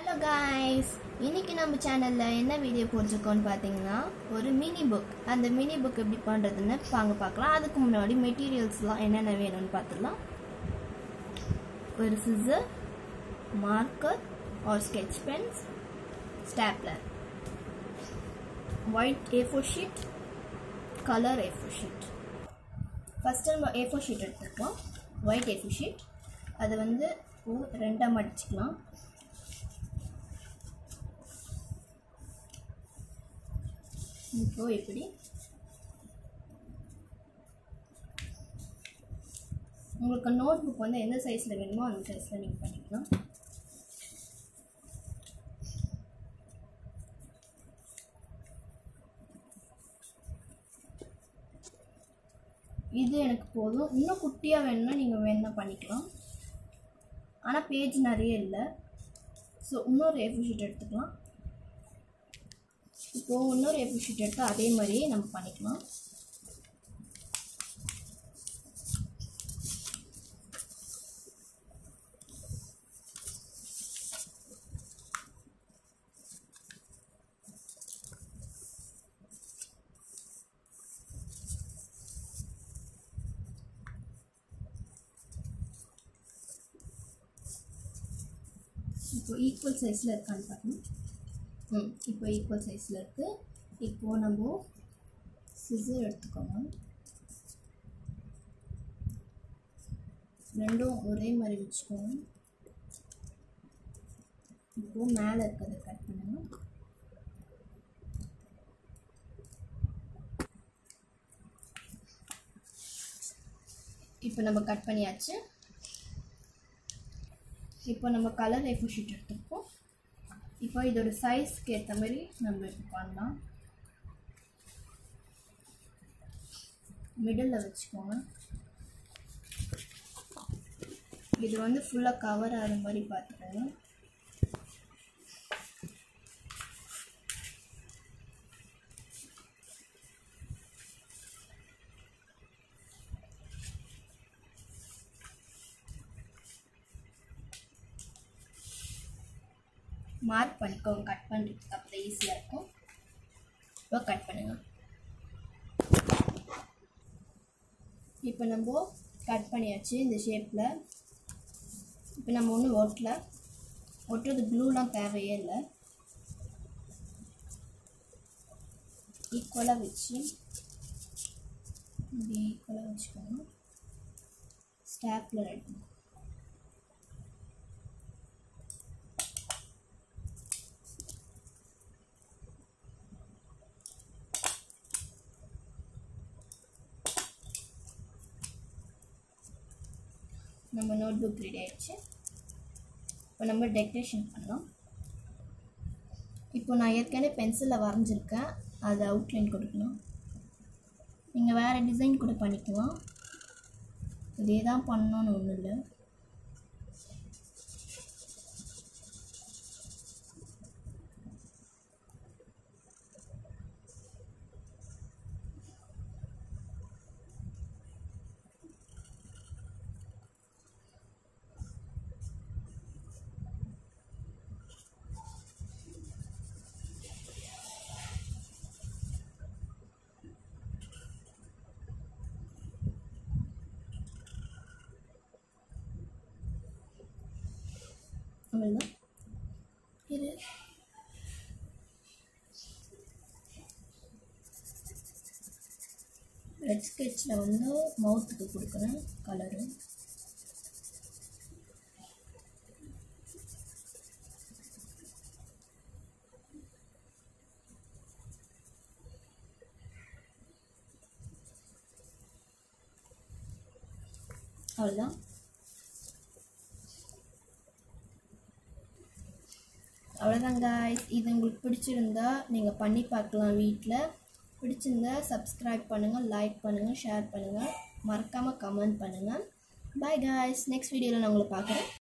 hello guys இன்னைக்கு நம்ம சேனலில் என்ன வீடியோ போட்டிருக்கோம்னு பார்த்தீங்கன்னா ஒரு மினி புக் அந்த மினி புக் எப்படி பண்ணுறதுன்னு வாங்க பார்க்கலாம் அதுக்கு முன்னாடி மெட்டீரியல்ஸ்லாம் என்னென்ன வேணும்னு பார்த்துடலாம் ஒரு scissor marker or sketch pens stapler white A four sheet colour A four sheet first நம்ம ஏ ஃபோர் ஷீட் எடுத்துக்கலாம் ஒயிட் ஏ ஃபோர் ஷீட் அதை வந்து ரெண்டாக மடிச்சுக்கலாம் இப்போ இப்படி உங்களுக்கு நோட் புக் வந்து எந்த சைஸில் வேணுமோ அந்த சைஸில் நீங்கள் பண்ணிக்கலாம் இது எனக்கு போதும் இன்னும் குட்டியாக வேணும்னா நீங்கள் வேணும்னா பண்ணிக்கலாம் ஆனால் பேஜ் நிறைய இல்லை ஸோ இன்னொரு ஏஃபு ஷீட் எடுத்துக்கலாம் இப்போது இன்னொரு ஏஃபு ஷீட் எடுத்து அதே மாதிரியே நம்ம பண்ணிக்கலாம் இப்போ ஈக்குவல் சைஸில் இருக்கான்னு பார்க்கணும் ம் இப்போ ஈக்குவல் சைஸில் இருக்குது இப்போது நம்ம சிசர் எடுத்துக்கோங்க ரெண்டும் ஒரே மாதிரி வச்சுக்கோங்க இப்போது மேலே இருக்கிறத கட் பண்ணுங்க இப்போ நம்ம கட் பண்ணியாச்சு இப்போ நம்ம கலர் ஏஃபோ ஷீட் எடுத்துருக்கோம் இப்போ இதோட சைஸ்க்கு ஏற்ற மாதிரி நம்ம இது பண்ணலாம் மிடில் வச்சுக்கோங்க இது வந்து ஃபுல்லாக கவர் ஆகிற மாதிரி பார்த்துக்கோங்க மார்க் பண்ணிக்கோங்க கட் பண்ணுறதுக்கு அப்புறம் ஈஸியாக இருக்கும் இப்போ கட் பண்ணுங்க இப்போ நம்ம கட் பண்ணியாச்சு இந்த ஷேப்பில் இப்போ நம்ம ஒன்றும் ஒட்டல ஒட்டுறது க்ளூலாம் தேவையே இல்லை ஈக்குவலாக வச்சு இப்படி ஈக்குவலாக வச்சுக்கோங்க ஸ்டாப்லர் எடுக்கணும் நம்ம நோட் புக் ரெடி ஆயிடுச்சு இப்போ நம்ம டெக்கரேஷன் பண்ணலாம் இப்போ நான் ஏற்கனவே பென்சிலில் வரைஞ்சிருக்கேன் அதை அவுட்லைன் கொடுக்கணும் நீங்கள் வேறு டிசைன் கூட பண்ணிக்கலாம் இதே தான் பண்ணணும்னு ஒன்றும் இல்லை அவ்வளோதான் இது ரெட் ஸ்கெட்சில் வந்து மவுத்துக்கு கொடுக்குறேன் கலரு அவ்வளோதான் அவ்வளோதான் காய்ஸ் இது உங்களுக்கு பிடிச்சிருந்தா நீங்கள் பண்ணி பார்க்கலாம் வீட்டில் பிடிச்சிருந்தா சப்ஸ்கிரைப் பண்ணுங்கள் லைக் பண்ணுங்கள் ஷேர் பண்ணுங்கள் மறக்காமல் கமெண்ட் பண்ணுங்கள் பாய் காய்ஸ் நெக்ஸ்ட் வீடியோவில் நான் உங்களை பார்க்குறேன்